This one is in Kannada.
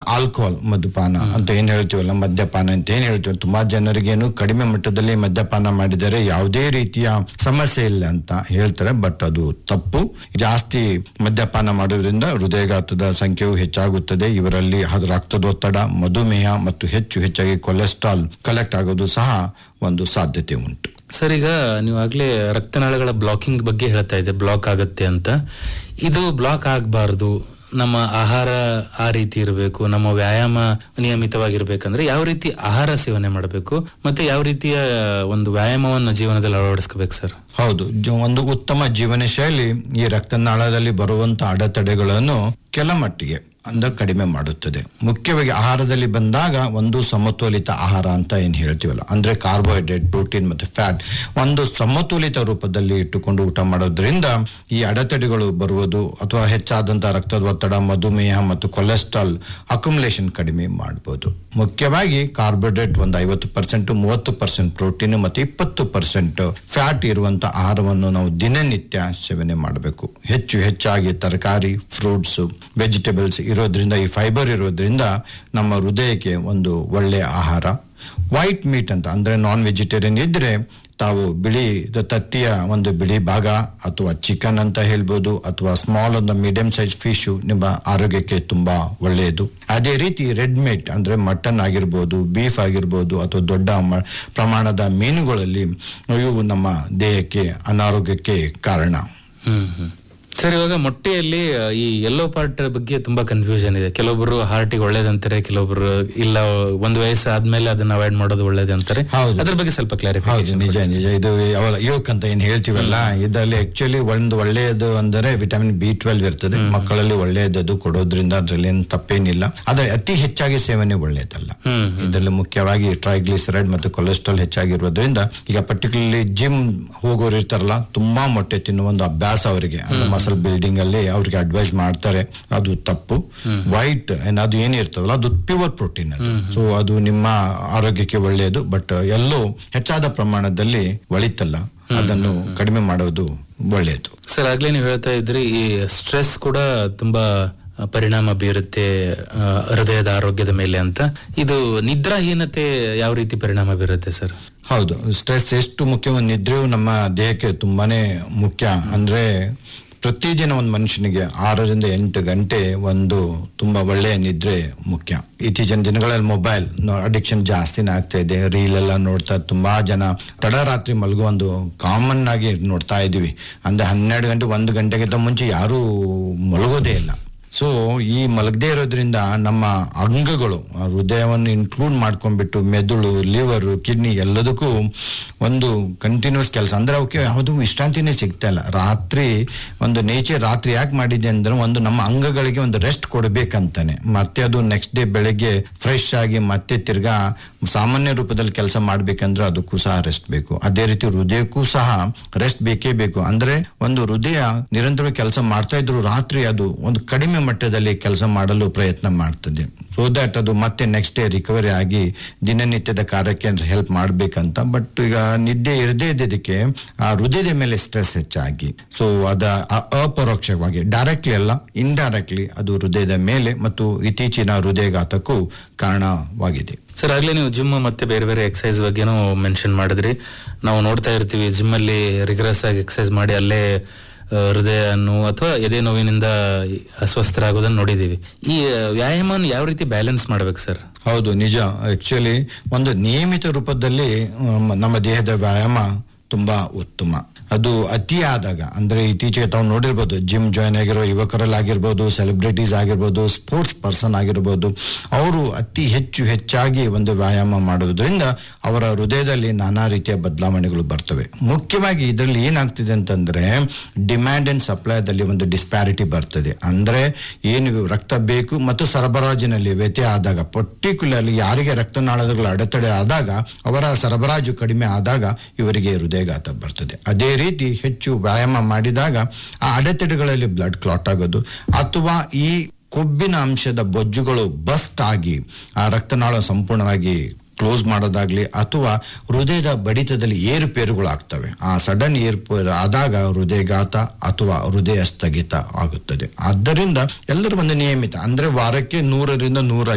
ಆಲ್ಕೋಹಾಲ್ ಮದ್ಯಪಾನ ಅಂತ ಏನ್ ಹೇಳ್ತೀವಲ್ಲ ಮದ್ಯಪಾನ ಅಂತ ಏನ್ ಹೇಳ್ತೀವಿ ತುಂಬಾ ಜನರಿಗೇನು ಕಡಿಮೆ ಮಟ್ಟದಲ್ಲಿ ಮದ್ಯಪಾನ ಮಾಡಿದರೆ ಯಾವುದೇ ರೀತಿಯ ಸಮಸ್ಯೆ ಇಲ್ಲ ಅಂತ ಹೇಳ್ತಾರೆ ಬಟ್ ಅದು ತಪ್ಪು ಜಾಸ್ತಿ ಮದ್ಯಪಾನ ಮಾಡೋದ್ರಿಂದ ಹೃದಯಘಾತದ ಸಂಖ್ಯೆಯು ಹೆಚ್ಚಾಗುತ್ತದೆ ಇವರಲ್ಲಿ ಅದು ರಕ್ತದೊತ್ತಡ ಮಧುಮೇಹ ಮತ್ತು ಹೆಚ್ಚು ಹೆಚ್ಚಾಗಿ ಕೊಲೆಸ್ಟ್ರಾಲ್ ಕಲೆಕ್ಟ್ ಆಗೋದು ಸಹ ಒಂದು ಸಾಧ್ಯತೆ ಉಂಟು ಸರ್ ಈಗ ನೀವು ಆಗ್ಲೇ ರಕ್ತನಾಳಗಳ ಬ್ಲಾಕಿಂಗ್ ಬಗ್ಗೆ ಹೇಳ್ತಾ ಇದ್ದೆ ಬ್ಲಾಕ್ ಆಗುತ್ತೆ ಅಂತ ಇದು ಬ್ಲಾಕ್ ಆಗಬಾರ್ದು ನಮ್ಮ ಆಹಾರ ಆ ರೀತಿ ಇರಬೇಕು ನಮ್ಮ ವ್ಯಾಯಾಮ ನಿಯಮಿತವಾಗಿರ್ಬೇಕಂದ್ರೆ ಯಾವ ರೀತಿ ಆಹಾರ ಸೇವನೆ ಮಾಡಬೇಕು ಮತ್ತೆ ಯಾವ ರೀತಿಯ ಒಂದು ವ್ಯಾಯಾಮವನ್ನು ಜೀವನದಲ್ಲಿ ಅಳವಡಿಸ್ಕೋಬೇಕು ಸರ್ ಹೌದು ಜ- ಒಂದು ಉತ್ತಮ ಜೀವನ ಶೈಲಿ ಈ ರಕ್ತನಾಳದಲ್ಲಿ ಬರುವಂತ ಅಡೆತಡೆಗಳನ್ನು ಕೆಲ ಮಟ್ಟಿಗೆ ಅಂದ್ರೆ ಕಡಿಮೆ ಮಾಡುತ್ತದೆ ಮುಖ್ಯವಾಗಿ ಆಹಾರದಲ್ಲಿ ಬಂದಾಗ ಒಂದು ಸಮತೋಲಿತ ಆಹಾರ ಅಂತ ಏನ್ ಹೇಳ್ತೀವಲ್ಲ ಅಂದ್ರೆ ಕಾರ್ಬೋಹೈಡ್ರೇಟ್ ಪ್ರೋಟೀನ್ ಮತ್ತೆ ಫ್ಯಾಟ್ ಒಂದು ಸಮತೋಲಿತ ರೂಪದಲ್ಲಿ ಇಟ್ಟುಕೊಂಡು ಊಟ ಮಾಡೋದ್ರಿಂದ ಈ ಅಡೆತಡೆಗಳು ಬರುವುದು ಅಥವಾ ಹೆಚ್ಚಾದಂತ ರಕ್ತದ ಒತ್ತಡ ಮಧುಮೇಹ ಮತ್ತು ಕೊಲೆಸ್ಟ್ರಾಲ್ ಅಕ್ಯುಮುಲೇಷನ್ ಕಡಿಮೆ ಮಾಡಬಹುದು ಮುಖ್ಯವಾಗಿ ಕಾರ್ಬೋಹೈಡ್ರೇಟ್ ಒಂದು ಐವತ್ತು ಪರ್ಸೆಂಟ್ ಮೂವತ್ತು ಪರ್ಸೆಂಟ್ ಪ್ರೋಟೀನ್ ಮತ್ತು ಇಪ್ಪತ್ತು ಪರ್ಸೆಂಟ್ ಫ್ಯಾಟ್ ಇರುವಂತ ಆಹಾರವನ್ನು ನಾವು ದಿನನಿತ್ಯ ಸೇವನೆ ಮಾಡಬೇಕು ಹೆಚ್ಚು ಹೆಚ್ಚಾಗಿ ತರಕಾರಿ ಫ್ರೂಟ್ಸ್ ವೆಜಿಟೇಬಲ್ಸ್ ಇರೋದ್ರಿಂದ ಈ ಫೈಬರ್ ಇರೋದ್ರಿಂದ ನಮ್ಮ ಹೃದಯಕ್ಕೆ ಒಂದು ಒಳ್ಳೆಯ ಆಹಾರ ವೈಟ್ ಮೀಟ್ ಅಂತ ಅಂದ್ರೆ ನಾನ್ ವೆಜಿಟೇರಿಯನ್ ಇದ್ರೆ ತಾವು ಬಿಳಿ ದ- ತತ್ತಿಯ ಒಂದು ಬಿಳಿ ಭಾಗ ಅಥವಾ ಚಿಕನ್ ಅಂತ ಹೇಳ್ಬೋದು ಅಥವಾ ಸ್ಮಾಲ್ ಒಂದು ಮೀಡಿಯಂ ಸೈಜ್ ಫಿಶ್ ನಿಮ್ಮ ಆರೋಗ್ಯಕ್ಕೆ ತುಂಬಾ ಒಳ್ಳೆಯದು ಅದೇ ರೀತಿ ರೆಡ್ ಮೀಟ್ ಅಂದ್ರೆ ಮಟನ್ ಆಗಿರ್ಬೋದು ಬೀಫ್ ಆಗಿರ್ಬೋದು ಅಥವಾ ದೊಡ್ಡ ಮ- ಪ್ರಮಾಣದ ಮೀನುಗಳಲ್ಲಿ ಇವು ನಮ್ಮ ದೇಹಕ್ಕೆ ಅನಾರೋಗ್ಯಕ್ಕೆ ಕಾರಣ ಹ್ಮ್ ಹ್ಮ್ ಸರ್ ಇವಾಗ ಮೊಟ್ಟೆಯಲ್ಲಿ ಆ, ಈ ಯೆಲ್ಲೋ ಪಾರ್ಟ್ ಬಗ್ಗೆ ತುಂಬಾ ಕನ್ಫ್ಯೂಷನ್ ಇದೆ ಕೆಲವೊಬ್ರು ಹಾರ್ಟಿಗೆ ಒಳ್ಳೇದಂತಾರೆ ಕೆಲವೊಬ್ರು ಇಲ್ಲ ಒಂದು ವಯಸ್ಸು ಆದ್ಮೇಲೆ ಅದನ್ನ ಅವಾಯ್ಡ್ ಮಾಡೋದು ಒಳ್ಳೇದು ಅಂತಾರೆ ಹೌದು. ಅದ್ರ ಬಗ್ಗೆ ಸ್ವಲ್ಪ ಹೌದು ಕ್ಲಾರಿಫಿಕೇಶನ್ ನಿಜ ನಿಜ ಇದು ಯಾವಲ್ಲ ಯೋಕ್ ಅಂತ ಏನ್ ಹೇಳ್ತೀವಲ್ಲ ಇದರಲ್ಲಿ ಆಕ್ಚುಲಿ ಒಂದು ಒಳ್ಳೆಯದು ಅಂದರೆ ವಿಟಮಿನ್ ಬಿ ಟ್ವೆಲ್ವ್ ಇರ್ತದೆ ಮಕ್ಕಳಲ್ಲಿ ಒಳ್ಳೆಯದು ಕೊಡೋದ್ರಿಂದ ಅದ್ರಲ್ಲಿ ಏನು ತಪ್ಪೇನಿಲ್ಲ ಆದ್ರೆ ಅತಿ ಹೆಚ್ಚಾಗಿ ಸೇವನೆ ಒಳ್ಳೆಯದಲ್ಲ ಹ್ಮ್ ಇದರಲ್ಲಿ ಮುಖ್ಯವಾಗಿ ಟ್ರೈಗ್ಲಿಸರೈಡ್ ಮತ್ತು ಕೊಲೆಸ್ಟ್ರಾಲ್ ಹೆಚ್ಚಾಗಿರೋದ್ರಿಂದ ಈಗ ಪರ್ಟಿಕ್ಯುಲರ್ಲಿ ಜಿಮ್ ಹೋಗೋರು ಇರ್ತಾರಲ್ಲ ತುಂಬಾ ಮೊಟ್ಟೆ ತಿನ್ನುವ ಒಂದು ಅಭ್ಯಾಸ ಅವರಿಗೆ ಮಸಲ್ ಬಿಲ್ಡಿಂಗ್ ಅಲ್ಲಿ ಅವ್ರಿಗೆ ಅಡ್ವೈಸ್ ಮಾಡ್ತಾರೆ ಅದು ತಪ್ಪು ವೈಟ್ ಅದು ಏನಿರ್ತವಲ್ಲ ಅದು ಪ್ಯೂರ್ ಪ್ರೋಟೀನ್ ಅದು ಸೊ ಅದು ನಿಮ್ಮ ಆರೋಗ್ಯಕ್ಕೆ ಒಳ್ಳೆಯದು ಬಟ್ ಎಲ್ಲೋ ಹೆಚ್ಚಾದ ಪ್ರಮಾಣದಲ್ಲಿ ಒಳಿತಲ್ಲ ಅದನ್ನು ಕಡಿಮೆ ಮಾಡೋದು ಒಳ್ಳೆಯದು ಸರ್ ಆಗ್ಲೇ ನೀವು ಹೇಳ್ತಾ ಇದ್ರಿ ಈ ಸ್ಟ್ರೆಸ್ ಕೂಡ ತುಂಬಾ ಆ, ಪರಿಣಾಮ ಬೀರುತ್ತೆ ಆ, ಹೃದಯದ ಆರೋಗ್ಯದ ಮೇಲೆ ಅಂತ ಇದು ನಿದ್ರಾಹೀನತೆ ಯಾವ ರೀತಿ ಪರಿಣಾಮ ಬೀರುತ್ತೆ ಸರ್ ಹೌದು ಸ್ಟ್ರೆಸ್ ಎಷ್ಟು ಮುಖ್ಯವೋ ನಿದ್ರೆಯು ನಮ್ಮ ದೇಹಕ್ಕೆ ತುಂಬಾನೇ ಮುಖ್ಯ ಅಂದ್ರೆ ಪ್ರತಿದಿನ ಒಂದು ಮನುಷ್ಯನಿಗೆ ಆರರಿಂದ ಎಂಟು ಗಂಟೆ ಒಂದು ತುಂಬಾ ಒಳ್ಳೆಯ ನಿದ್ರೆ ಮುಖ್ಯ ಇತ್ತೀಚಿನ ದಿನಗಳಲ್ಲಿ ಮೊಬೈಲ್ ಅಡಿಕ್ಷನ್ ಜಾಸ್ತಿನೇ ಆಗ್ತಾ ಇದೆ ರೀಲ್ ಎಲ್ಲ ನೋಡ್ತಾ ತುಂಬಾ ಜನ ತಡರಾತ್ರಿ ಮಲಗುವ ಒಂದು ಕಾಮನ್ ಆಗಿ ನೋಡ್ತಾ ಇದೀವಿ ಅಂದ್ರೆ ಹನ್ನೆರಡು ಗಂಟೆ ಒಂದು ಗಂಟೆಗಿಂತ ಮುಂಚೆ ಯಾರೂ ಮಲಗೋದೇ ಇಲ್ಲ ಸೊ ಈ ಮಲಗದೇ ಇರೋದ್ರಿಂದ ನಮ್ಮ ಅಂಗಗಳು ಆ ಹೃದಯವನ್ನು ಇನ್ಕ್ಲೂಡ್ ಮಾಡ್ಕೊಂಡ್ಬಿಟ್ಟು ಮೆದುಳು ಲಿವರು ಕಿಡ್ನಿ ಎಲ್ಲದಕ್ಕೂ ಒಂದು ಕಂಟಿನ್ಯೂಸ್ ಕೆಲಸ ಅಂದ್ರೆ ಅವಕ್ಕೆ ಯಾವುದು ವಿಶ್ರಾಂತಿನೇ ಸಿಗ್ತಾ ಇಲ್ಲ ರಾತ್ರಿ ಒಂದು ನೇಚರ್ ರಾತ್ರಿ ಯಾಕೆ ಮಾಡಿದೆ ಅಂದ್ರೆ ಒಂದು ನಮ್ಮ ಅಂಗಗಳಿಗೆ ಒಂದು ರೆಸ್ಟ್ ಕೊಡಬೇಕಂತಾನೆ ಮತ್ತೆ ಅದು ನೆಕ್ಸ್ಟ್ ಡೇ ಬೆಳಗ್ಗೆ ಫ್ರೆಶ್ ಆಗಿ ಮತ್ತೆ ತಿರ್ಗಾ ಸಾಮಾನ್ಯ ರೂಪದಲ್ಲಿ ಕೆಲಸ ಮಾಡ್ಬೇಕಂದ್ರೆ ಅದಕ್ಕೂ ಸಹ ರೆಸ್ಟ್ ಬೇಕು ಅದೇ ರೀತಿ ಹೃದಯಕ್ಕೂ ಸಹ ರೆಸ್ಟ್ ಬೇಕೇ ಬೇಕು ಅಂದ್ರೆ ಒಂದು ಹೃದಯ ನಿರಂತರ ಕೆಲಸ ಮಾಡ್ತಾ ಇದ್ರು ರಾತ್ರಿ ಅದು ಒಂದು ಕಡಿಮೆ ಮಟ್ಟದಲ್ಲಿ ಕೆಲಸ ಮಾಡಲು ಪ್ರಯತ್ನ ಮಾಡ್ತದೆ ಸೊ ದಟ್ ಅದು ಮತ್ತೆ ನೆಕ್ಸ್ಟ್ ಡೇ ರಿಕವರಿ ಆಗಿ ದಿನನಿತ್ಯದ ಕಾರ್ಯಕ್ಕೆ ಹೆಲ್ಪ್ ಮಾಡ್ಬೇಕಂತ ಬಟ್ ಈಗ ನಿದ್ದೆ ಇರದೇ ಇದ್ದದಕ್ಕೆ ಆ ಹೃದಯದ ಮೇಲೆ ಸ್ಟ್ರೆಸ್ ಹೆಚ್ಚಾಗಿ ಸೊ ಅದ ಅ- ಅಪರೋಕ್ಷವಾಗಿ ಡೈರೆಕ್ಟ್ಲಿ ಅಲ್ಲ ಇಂಡೈರೆಕ್ಟ್ಲಿ ಅದು ಹೃದಯದ ಮೇಲೆ ಮತ್ತು ಇತ್ತೀಚಿನ ಹೃದಯಘಾತಕ್ಕೂ ಕಾರಣವಾಗಿದೆ ಸರ್ ಆಗ್ಲೇ ನೀವು ಜಿಮ್ ಮತ್ತೆ ಬೇರೆ ಬೇರೆ ಎಕ್ಸಸೈಸ್ ಬಗ್ಗೆನೂ ಮೆನ್ಷನ್ ಮಾಡಿದ್ರಿ ನಾವು ನೋಡ್ತಾ ಇರ್ತೀವಿ ಜಿಮ್ ಅಲ್ಲಿ ರಿಗ್ರೆಸ್ ಆಗಿ ಎಕ್ಸಸೈಸ್ ಮಾಡಿ ಅಲ್ಲೇ ಆ, ಹೃದಯ ನೋವು ಅಥವಾ ಎದೆ ನೋವಿನಿಂದ ಅಸ್ವಸ್ಥರಾಗೋದನ್ನ ನೋಡಿದೀವಿ ಈ ಆ, ವ್ಯಾಯಾಮವನ್ನು ಯಾವ ರೀತಿ ಬ್ಯಾಲೆನ್ಸ್ ಮಾಡ್ಬೇಕು ಸರ್ ಹೌದು ನಿಜ ಆಕ್ಚುಲಿ ಒಂದು ನಿಯಮಿತ ರೂಪದಲ್ಲಿ ಮ್, ನಮ್ಮ ದೇಹದ ವ್ಯಾಯಾಮ ತುಂಬಾ ಉತ್ತಮ ಅದು ಅತಿ ಆದಾಗ ಅಂದ್ರೆ ಇತ್ತೀಚೆಗೆ ತಾವು ನೋಡಿರ್ಬೋದು ಜಿಮ್ ಜಾಯ್ನ್ ಆಗಿರೋ ಯುವಕರಲ್ಲಾಗಿರ್ಬೋದು ಸೆಲೆಬ್ರಿಟೀಸ್ ಆಗಿರ್ಬೋದು ಸ್ಪೋರ್ಟ್ಸ್ ಪರ್ಸನ್ ಆಗಿರ್ಬೋದು ಅವರು ಅತಿ ಹೆಚ್ಚು ಹೆಚ್ಚಾಗಿ ಒಂದು ವ್ಯಾಯಾಮ ಮಾಡೋದ್ರಿಂದ ಅವರ ಹೃದಯದಲ್ಲಿ ನಾನಾ ರೀತಿಯ ಬದಲಾವಣೆಗಳು ಬರ್ತವೆ ಮುಖ್ಯವಾಗಿ ಇದರಲ್ಲಿ ಏನಾಗ್ತಿದೆ ಅಂತಂದ್ರೆ ಡಿಮ್ಯಾಂಡ್ ಅಂಡ್ ಸಪ್ಲೈದಲ್ಲಿ ಒಂದು ಡಿಸ್ಪ್ಯಾರಿಟಿ ಬರ್ತದೆ ಅಂದ್ರೆ ಏನು ರಕ್ತ ಬೇಕು ಮತ್ತು ಸರಬರಾಜಿನಲ್ಲಿ ವ್ಯತ್ಯಯ ಆದಾಗ ಪರ್ಟಿಕ್ಯುಲರ್ಲಿ ಯಾರಿಗೆ ರಕ್ತನಾಳಗಳ ಅಡೆತಡೆ ಆದಾಗ ಅವರ ಸರಬರಾಜು ಕಡಿಮೆ ಆದಾಗ ಇವರಿಗೆ ಹೃದಯಘಾತ ಬರ್ತದೆ ಅದೇ ರೀತಿ ಹೆಚ್ಚು ವ್ಯಾಯಾಮ ಮಾಡಿದಾಗ ಆ ಅಡೆತಡೆಗಳಲ್ಲಿ ಬ್ಲಡ್ ಕ್ಲಾಟ್ ಆಗೋದು ಅಥವಾ ಈ ಕೊಬ್ಬಿನ ಅಂಶದ ಬೊಜ್ಜುಗಳು ಬಸ್ಟ್ ಆಗಿ ಆ ರಕ್ತನಾಳ ಸಂಪೂರ್ಣವಾಗಿ ಕ್ಲೋಸ್ ಮಾಡೋದಾಗ್ಲಿ ಅಥವಾ ಹೃದಯದ ಬಡಿತದಲ್ಲಿ ಏರುಪೇರುಗಳು ಆಗ್ತವೆ ಆ ಸಡನ್ ಏರುಪೇರು ಆದಾಗ ಹೃದಯಘಾತ ಅಥವಾ ಹೃದಯ ಸ್ಥಗಿತ ಆಗುತ್ತದೆ ಆದ್ದರಿಂದ ಎಲ್ಲರೂ ಒಂದು ನಿಯಮಿತ ಅಂದ್ರೆ ವಾರಕ್ಕೆ ನೂರರಿಂದ ನೂರ